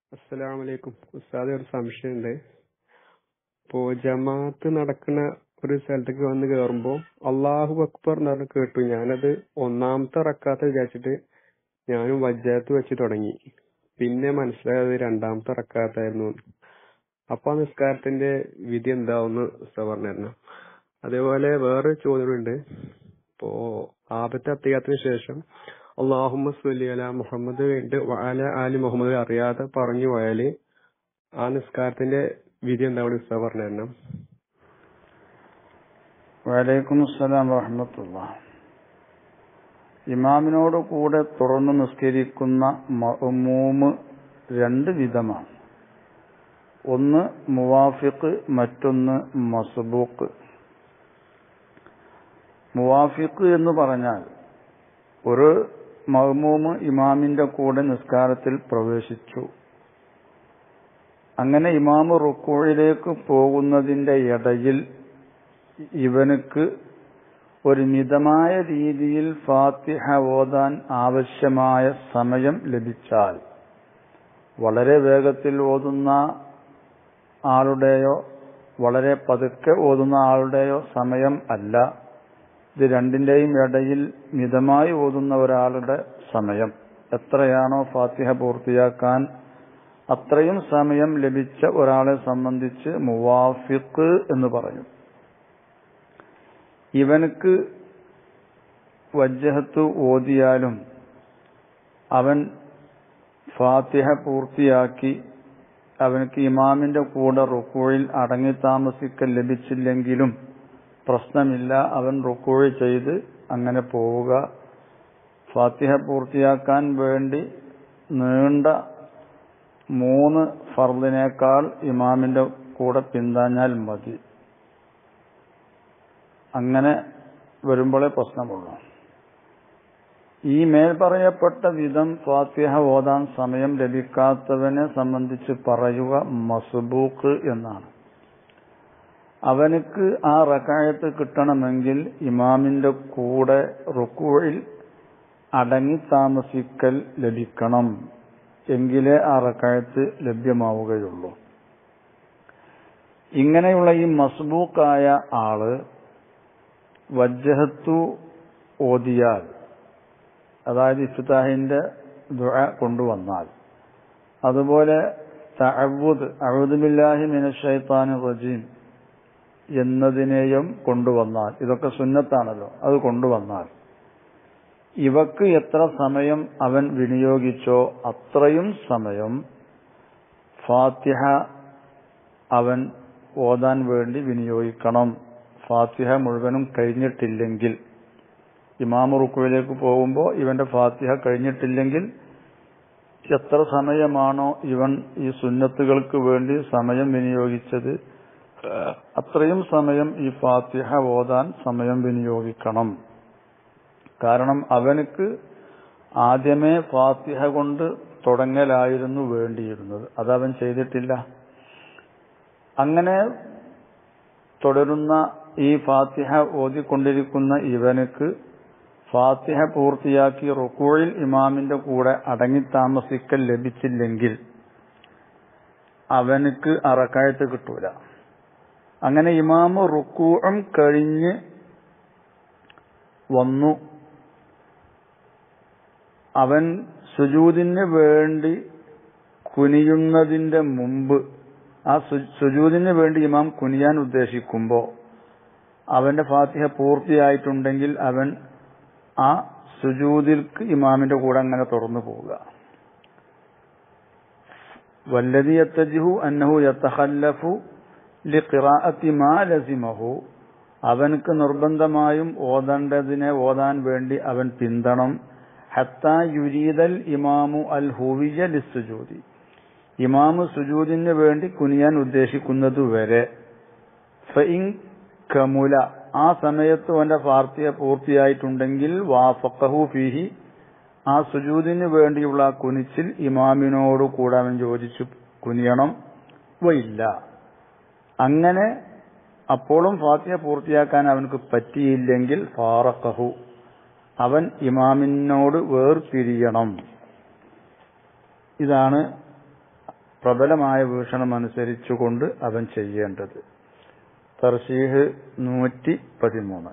അസ്സലാമു അലൈക്കും ഉസ്താദ് ഒരു സംശയമുണ്ട് ഇപ്പോ ജമാഅത്ത് നടക്കുന്ന ഒരു സ്ഥലത്തേക്ക് വന്ന് കേറുമ്പോ അള്ളാഹു അക്ബർ എന്ന് പറഞ്ഞ് കേട്ടു ഞാനത് ഒന്നാമത്തെ റക്കാത്ത് വിചാരിച്ചിട്ട് ഞാനും വജ്ജാത്ത് വെച്ച് തുടങ്ങി പിന്നെ മനസ്സിലായത് രണ്ടാമത്തെ റക്കാത്തായിരുന്നു അപ്പൊ ആ നിസ്കാരത്തിന്റെ വിധി എന്താവുന്ന് ഉസ്താദ് പറഞ്ഞിരുന്നു അതേപോലെ വേറെ ചോദ്യമുണ്ട് ഇപ്പോ ആപത്തെ അത്തിയാത്തിന് ശേഷം അള്ളാഹുമ്മ സ്വല്ലി അല മുഹമ്മദ് വേണ്ടി അല ആലി മുഹമ്മദ് അറിയാതെ പറഞ്ഞു പോയാല് ആ നിസ്കാരത്തിന്റെ വിധി എന്താ ഉസ്താദ് പറഞ്ഞു തരണം വലൈക്കും അസ്സലാം വറഹമത്തുള്ള ഇമാമിനോട് കൂടെ തുറന്നു നിസ്കരിക്കുന്ന മഅ്മൂമ് രണ്ട് വിധമാണ് ഒന്ന് മുവാഫിഖ് മറ്റൊന്ന് മസ്ബൂക്ക് മുവാഫിഖ് എന്ന് പറഞ്ഞാൽ ഒരു മഹ്മൂമ് ഇമാമിന്റെ കൂടെ നിസ്കാരത്തിൽ പ്രവേശിച്ചു അങ്ങനെ ഇമാമ് റുക്കോയിലേക്ക് പോകുന്നതിന്റെ ഇടയിൽ ഇവനുക്ക് ഒരു മിതമായ രീതിയിൽ ഫാത്തിഹ ഓതാൻ ആവശ്യമായ സമയം ലഭിച്ചാൽ വളരെ വേഗത്തിൽ ഓതുന്ന ആളുടെയോ വളരെ പതുക്കെ ഓതുന്ന ആളുടെയോ സമയം അല്ല ഇത് രണ്ടിന്റെയും ഇടയിൽ മിതമായി ഓതുന്ന ഒരാളുടെ സമയം എത്രയാണോ ഫാത്തിഹ പൂർത്തിയാക്കാൻ അത്രയും സമയം ലഭിച്ച ഒരാളെ സംബന്ധിച്ച് മുവാഫിഖ് എന്ന് പറയും ഇവനക്ക് വജ്ജഹത്ത് ഓതിയാലും അവൻ ഫാത്തിഹ പൂർത്തിയാക്കി അവനക്ക് ഇമാമിന്റെ കൂടെ റുക്കോയിൽ അടങ്ങി താമസിക്കൽ ലഭിച്ചില്ലെങ്കിലും പ്രശ്നമില്ല അവൻ റുക്കോഴി ചെയ്ത് അങ്ങനെ പോവുക ഫാത്തിഹ പൂർത്തിയാക്കാൻ വേണ്ടി നീണ്ട മൂന്ന് ഫർദിനേക്കാൾ ഇമാമിന്റെ കൂടെ പിന്താഞ്ഞാൽ മതി അങ്ങനെ വരുമ്പോഴേ പ്രശ്നമുള്ളൂ ഈ മേൽ പറയപ്പെട്ട വിധം ഫാത്തിഹ ഓതാൻ സമയം ലഭിക്കാത്തവനെ സംബന്ധിച്ച് പറയുക മസുബൂക്ക് എന്നാണ് അവനക്ക് ആ റക്കായത്ത് കിട്ടണമെങ്കിൽ ഇമാമിന്റെ കൂടെ റുക്കുവിൽ അടങ്ങി താമസിക്കൽ ലഭിക്കണം എങ്കിലേ ആ റക്കായത്ത് ലഭ്യമാവുകയുള്ളൂ ഇങ്ങനെയുള്ള ഈ മസ്ബൂക്കായ ആള് വജ്ജഹത്തു ഓതിയാൽ അതായത് ഇഫ്താഹിന്റെ ദുആ കൊണ്ടുവന്നാൽ അതുപോലെ തഅവ്വുദ് അഊദുബില്ലാഹി മിനശൈത്താനിർ റജീം എന്നതിനെയും കൊണ്ടുവന്നാൽ ഇതൊക്കെ സുന്നത്താണല്ലോ അത് കൊണ്ടുവന്നാൽ ഇവക്ക് എത്ര സമയം അവൻ വിനിയോഗിച്ചോ അത്രയും സമയം ഫാത്തിഹ അവൻ ഓതാൻ വേണ്ടി വിനിയോഗിക്കണം ഫാത്തിഹ മുഴുവനും കഴിഞ്ഞിട്ടില്ലെങ്കിൽ ഇമാമ റുക്കുവിലേക്ക് പോകുമ്പോൾ ഇവന്റെ ഫാത്തിഹ കഴിഞ്ഞിട്ടില്ലെങ്കിൽ എത്ര സമയമാണോ ഇവൻ ഈ സുന്നത്തുകൾക്ക് വേണ്ടി സമയം വിനിയോഗിച്ചത് അത്രയും സമയം ഈ ഫാത്തിഹ ഓതാൻ സമയം വിനിയോഗിക്കണം കാരണം അവനക്ക് ആദ്യമേ ഫാത്തിഹ കൊണ്ട് തുടങ്ങലായിരുന്നു വേണ്ടിയിരുന്നത് അതവൻ ചെയ്തിട്ടില്ല അങ്ങനെ തുടരുന്ന ഈ ഫാത്തിഹ ഓതിക്കൊണ്ടിരിക്കുന്ന ഇവനക്ക് ഫാത്തിഹ പൂർത്തിയാക്കി റുക്കൂഴിൽ ഇമാമിന്റെ കൂടെ അടങ്ങി താമസിക്കൽ ലഭിച്ചില്ലെങ്കിൽ അവനക്ക് അറക്കായത്ത് കിട്ടൂല അങ്ങനെ ഇമാമ് റുക്കൂഴും കഴിഞ്ഞ് വന്നു അവൻ സുജൂദിന് വേണ്ടി കുനിയുന്നതിന്റെ മുമ്പ് ആ സുജൂദിന് വേണ്ടി ഇമാം കുനിയാൻ ഉദ്ദേശിക്കുമ്പോ അവന്റെ ഫാത്തിഹ പൂർത്തിയായിട്ടുണ്ടെങ്കിൽ അവൻ ആ സുജൂദിൽക്ക് ഇമാമിന്റെ കൂടെ അങ്ങനെ തുറന്നു പോവുക വല്ലതി യത്തജിഹു അന്നഹു യത്തഹല്ലഫു ലിഖിറാഅത്തി മാ ലസിമഹു അവനക്ക് നിർബന്ധമായും ഓതേണ്ടതിനെ ഓതാൻ വേണ്ടി അവൻ പിന്തണം ഹത്ത യുരീദൽ ഇമാമു അൽ ഹുവിയ ലിസുജൂദി ഇമാമു സുജൂദിന് വേണ്ടി കുനിയാൻ ഉദ്ദേശിക്കുന്നത് വരെ ഫഇൻ കമുല ആ സമയത്ത് അവന്റെ ഫാർത്തിയ പൂർത്തിയായിട്ടുണ്ടെങ്കിൽ വാഫഖഹു ഫീഹി ആ സുജൂദിന് വേണ്ടിയുള്ള കുനിച്ചിൽ ഇമാമിനോട് കൂടെ അവൻ യോജിച്ചു കുനിയണം വയില്ല അങ്ങനെ അപ്പോഴും ഫാത്തിയ പൂർത്തിയാക്കാൻ അവനക്ക് പറ്റിയില്ലെങ്കിൽ ഫാറഖഹു അവൻ ഇമാമിനോട് വേർപിരിയണം ഇതാണ് പ്രബലമായ വീക്ഷണം അനുസരിച്ചുകൊണ്ട് അവൻ ചെയ്യേണ്ടത് തർശീഹ് നൂറ്റി പതിമൂന്ന്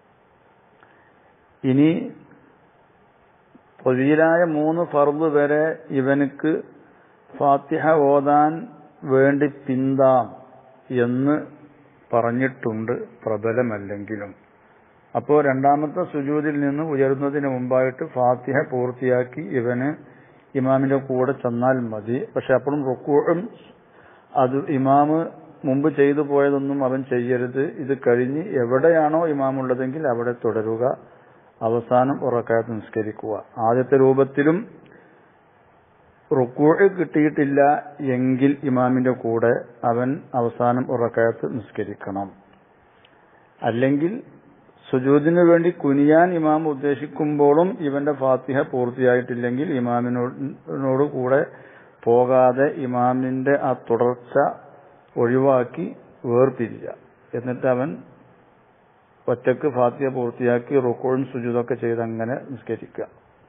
ഇനി പൊതിയിലായ മൂന്ന് ഫർദ് വരെ ഇവനുക്ക് ഫാത്തിഹ ഓതാൻ വേണ്ടി പിന്താം എന്ന് പറഞ്ഞിട്ടുണ്ട് പ്രബലമല്ലെങ്കിലും അപ്പോ രണ്ടാമത്തെ സുജൂതിൽ നിന്ന് ഉയരുന്നതിന് മുമ്പായിട്ട് ഫാത്തിഹ പൂർത്തിയാക്കി ഇവന് ഇമാമിന്റെ കൂടെ ചെന്നാൽ മതി പക്ഷെ അപ്പോഴും റുക്കൂഴും അത് ഇമാമ് മുമ്പ് ചെയ്തു പോയതൊന്നും അവൻ ചെയ്യരുത് ഇത് കഴിഞ്ഞ് എവിടെയാണോ ഇമാമുള്ളതെങ്കിൽ അവിടെ തുടരുക അവസാനം ഉറക്കാത്ത് നിസ്കരിക്കുക ആദ്യത്തെ രൂപത്തിലും റുക്കൂഴ് കിട്ടിയിട്ടില്ല എങ്കിൽ ഇമാമിന്റെ കൂടെ അവൻ അവസാനം ഉറക്കാത്ത് നിസ്കരിക്കണം അല്ലെങ്കിൽ സുജൂദിനു വേണ്ടി കുനിയാൻ ഇമാം ഉദ്ദേശിക്കുമ്പോഴും ഇവന്റെ ഫാത്തിഹ പൂർത്തിയായിട്ടില്ലെങ്കിൽ ഇമാമിനോട് കൂടെ പോകാതെ ഇമാമിന്റെ ആ തുടർച്ച ഒഴിവാക്കി വേർപിരിയ എന്നിട്ട് അവൻ ഒറ്റക്ക് ഫാത്തിഹ പൂർത്തിയാക്കി റുക്കോഴും സുജൂതൊക്കെ ചെയ്ത് അങ്ങനെ നിസ്കരിക്കുക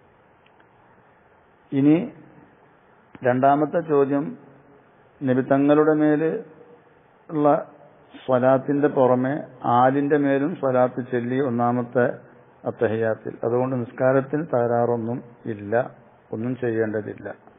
ഇനി രണ്ടാമത്തെ ചോദ്യം നബി തങ്ങളുടെ മേല് ഉള്ള സ്വലാത്തിന്റെ പുറമെ ആലിന്റെ മേലും സ്വലാത്ത് ചൊല്ലി ഒന്നാമത്തെ അത്തഹയാത്തിൽ അതുകൊണ്ട് നിസ്കാരത്തിൽ തകരാറൊന്നും ഇല്ല ഒന്നും ചെയ്യേണ്ടതില്ല